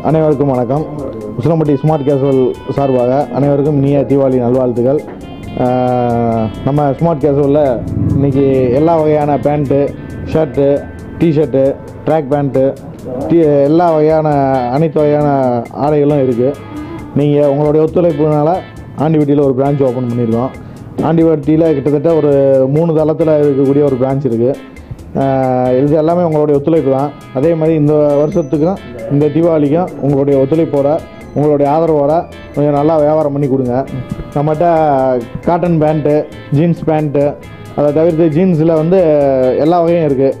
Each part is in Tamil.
அனைவருக்கும் வணக்கம் உசிலம்பட்டி ஸ்மார்ட் கேசுவல் சார்பாக அனைவருக்கும் இனிய தீபாவளி நல்வாழ்த்துக்கள் ஆஹ் நம்ம ஸ்மார்ட் கேசுவலில் இன்றைக்கி எல்லா வகையான pant shirt T-shirt track pant T எல்லா வகையான அனைத்து வகையான ஆடைகளும் இருக்குது நீங்கள் உங்களுடைய ஒத்துழைப்புனால ஆண்டிவட்டியில் ஒரு பிரான்ச் ஓப்பன் பண்ணியிருக்கோம் ஆண்டிவட்டியில் கிட்டத்தட்ட ஒரு மூணு தளத்தில் இருக்கக்கூடிய ஒரு பிரான்ச் இருக்குது ஆஹ் இது எல்லாமே உங்களுடைய ஒத்துழைப்பு தான் அதே மாதிரி இந்த வருஷத்துக்கும் இந்த தீபாவளிக்கும் உங்களுடைய ஒத்துழைப்போட உங்களுடைய ஆதரவோட கொஞ்சம் நல்லா வியாபாரம் பண்ணி கொடுங்க நம்மகிட்ட காட்டன் பேண்ட்டு ஜீன்ஸ் பேண்ட்டு அதை தவிர்த்து ஜீன்ஸில் வந்து எல்லா வகையும் இருக்குது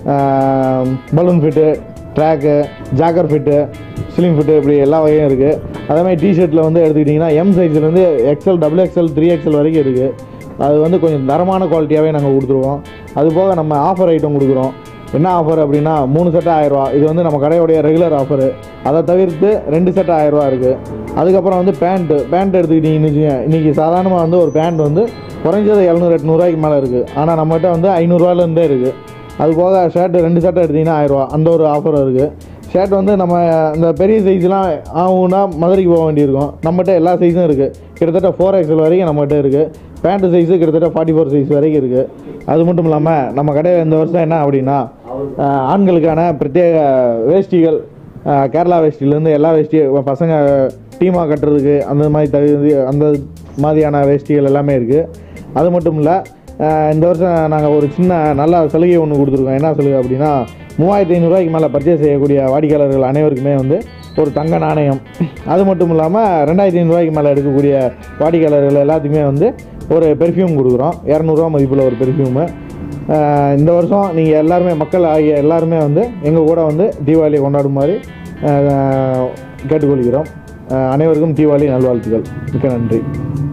balloon fit track jogger fit slim fit இப்படி எல்லா வகையும் இருக்குது அதே மாதிரி டிஷர்ட்டில் வந்து எடுத்துக்கிட்டிங்கன்னா எம் சைஸ்லேருந்து XL double XL three XL வரைக்கும் இருக்குது அது வந்து கொஞ்சம் தரமான குவாலிட்டியாகவே நாங்கள் கொடுத்துருவோம் அது போக நம்ம ஆஃபர் ஐட்டம் கொடுக்குறோம் என்ன ஆஃபர் அப்படின்னா மூணு செட்டு ஆயிரரூவா இது வந்து நம்ம கடையோடைய ரெகுலர் ஆஃபரு அதை தவிர்த்து ரெண்டு செட்டு ஆயிரரூவா இருக்குது அதுக்கப்புறம் வந்து பேண்ட்டு பேண்ட் எடுத்துக்கிட்டிங்கன்னு இன்றைக்கி சாதாரணமாக வந்து ஒரு பேண்ட் வந்து குறைஞ்சது எழுநூறு எட்நூறுவாய்க்கு மேலே இருக்குது ஆனால் நம்மகிட்ட வந்து ஐநூறுரூவாலேருந்தே இருக்குது அது போக ஷர்ட்டு ரெண்டு ஷர்ட் எடுத்திங்கன்னா ஆயிரரூவா அந்த ஒரு ஆஃபர் இருக்குது ஷர்ட் வந்து நம்ம இந்த பெரிய சைஸ்லாம் ஆகும்னா மதுரைக்கு போக வேண்டியிருக்கும் நம்மகிட்ட எல்லா சைஸும் இருக்குது கிட்டத்தட்ட ஃபோர் எக்ஸல் வரைக்கும் நம்மகிட்ட இருக்குது பேண்ட் சைஸு கிட்டத்தட்ட ஃபார்ட்டி ஃபோர் சைஸ் வரைக்கும் இருக்குது அது மட்டும் இல்லாமல் நம்ம கடையில் இந்த வருஷம் என்ன அப்படின்னா ஆஹ், ஆண்களுக்கான பிரத்யேக வேஷ்டிகள் ஆஹ், கேரளா வேஷ்டிலேருந்து எல்லா வேஷ்டி பசங்க டீமாக கட்டுறதுக்கு அந்த மாதிரி தகுதி அந்த மாதிரியான வேஷ்டிகள் எல்லாமே இருக்குது அது மட்டும் இல்லை இந்த வருஷம் நாங்கள் ஒரு சின்ன நல்ல சலுகை ஒன்று கொடுத்துருக்கோம் என்ன சலுகை அப்படின்னா மூவாயிரத்தி ஐநூறுரூவாய்க்கு மேலே பர்ச்சேஸ் செய்யக்கூடிய வாடிக்கையாளர்கள் அனைவருக்குமே வந்து ஒரு தங்க நாணயம் அது மட்டும் இல்லாமல் ரெண்டாயிரத்தி ஐநூறுரூவாய்க்கு மேலே எடுக்கக்கூடிய வாடிக்கையாளர்கள் எல்லாத்துக்குமே வந்து ஒரு பெர்ஃப்யூம் கொடுக்குறோம் இரநூறுவா மதிப்புள்ள ஒரு பெர்ஃப்யூமு இந்த வருஷம் நீங்கள் எல்லாருமே மக்கள் ஆகிய எல்லாருமே வந்து எங்கள் கூட வந்து தீபாவளியை கொண்டாடுமாறு ஆஹ், கேட்டுக்கொள்கிறோம் ஆஹ், அனைவருக்கும் தீபாவளி நல்வாழ்த்துக்கள் மிக்க நன்றி